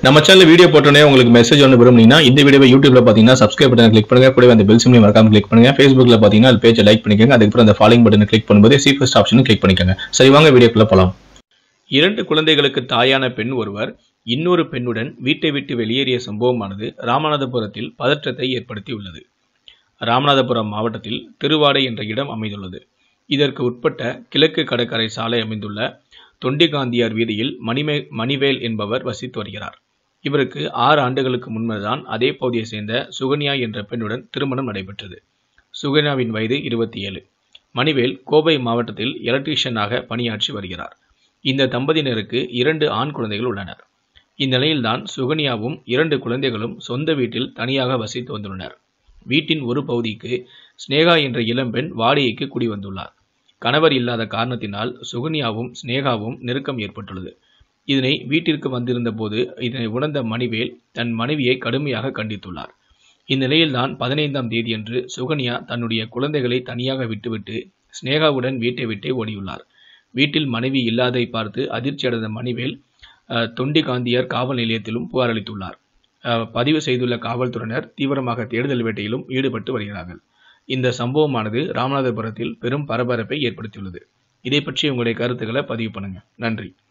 நம்ம channel video போட்டோன்னே உங்களுக்கு மெசேஜ் ஒன்று விரும்புனீங்கன்னா இந்த வீடியோவை யூடியூப்ல பார்த்தீங்கன்னா சப்ஸ்கிரைப் பட்டன் கிளிக் பண்ணுங்க கூடவே அந்த பெல் சிம்லையும் மறக்காம கிளிக் பண்ணுங்க ஃபேஸ்புக்ல பார்த்தீங்கன்னா அது பேஜை லைக் பண்ணிக்கோங்க அதுக்கப்புறம் அந்த ஃபாலோயிங் பட்டனை கிளிக் பண்ணும்போது சி ஃபர்ஸ்ட் ஆப்ஷனும் கிளிக் பண்ணிக்கோங்க சரி வாங்க வீடியோக்குள்ள போலாம் இரண்டு குழந்தைகளுக்கு தாயான பெண் ஒருவர் இன்னொரு பெண்ணுடன் வீட்டை விட்டு வெளியேறிய சம்பவமானது ராமநாதபுரத்தில் பதற்றத்தை ஏற்படுத்தியுள்ளது ராமநாதபுரம் மாவட்டத்தில் திருவாடை என்ற இடம் அமைந்துள்ளது இதற்கு உட்பட்ட கிழக்கு கடற்கரை சாலை அமைந்துள்ள தொண்டிகாந்தியார் வீதியில் மணிமே மணிவேல் என்பவர் வசித்து வருகிறார் இவருக்கு ஆறு ஆண்டுகளுக்கு முன்புதான் அதே பகுதியை சேர்ந்த சுகன்யா என்ற பெண்ணுடன் திருமணம் நடைபெற்றது சுகன்யாவின் வயது இருபத்தி ஏழு மணிவேல் கோவை மாவட்டத்தில் எலக்ட்ரீஷியனாக பணியாற்றி வருகிறார் இந்த தம்பதியினருக்கு இரண்டு ஆண் குழந்தைகள் உள்ளனர் இந்நிலையில்தான் சுகன்யாவும் இரண்டு குழந்தைகளும் சொந்த வீட்டில் தனியாக வசித்து வந்துள்ளனர் வீட்டின் ஒரு பகுதிக்கு ஸ்னேகா என்ற இளம்பெண் வாடகைக்கு குடி வந்துள்ளார் கணவர் இல்லாத காரணத்தினால் சுகன்யாவும் ஸ்னேகாவும் நெருக்கம் ஏற்பட்டுள்ளது இதனை வீட்டிற்கு வந்திருந்த போது இதனை உணர்ந்த மணிவேல் தன் மனைவியை கடுமையாக கண்டித்துள்ளார் இந்நிலையில்தான் பதினைந்தாம் தேதியன்று சுகன்யா தன்னுடைய குழந்தைகளை தனியாக விட்டுவிட்டு ஸ்னேகாவுடன் வீட்டை விட்டே ஓடியுள்ளார் வீட்டில் மனைவி இல்லாதை பார்த்து அதிர்ச்சியடைந்த மணிவேல் அஹ், தொண்டிகாந்தியார் காவல் நிலையத்திலும் புகார் அளித்துள்ளார் அஹ், பதிவு செய்துள்ள காவல்துறையினர் தீவிரமாக தேடுதல் வேட்டையிலும் ஈடுபட்டு வருகிறார்கள் இந்த சம்பவமானது ராமநாதபுரத்தில் பெரும் பரபரப்பை ஏற்படுத்தியுள்ளது இதை பற்றி உங்களுடைய கருத்துக்களை பதிவு பண்ணுங்க நன்றி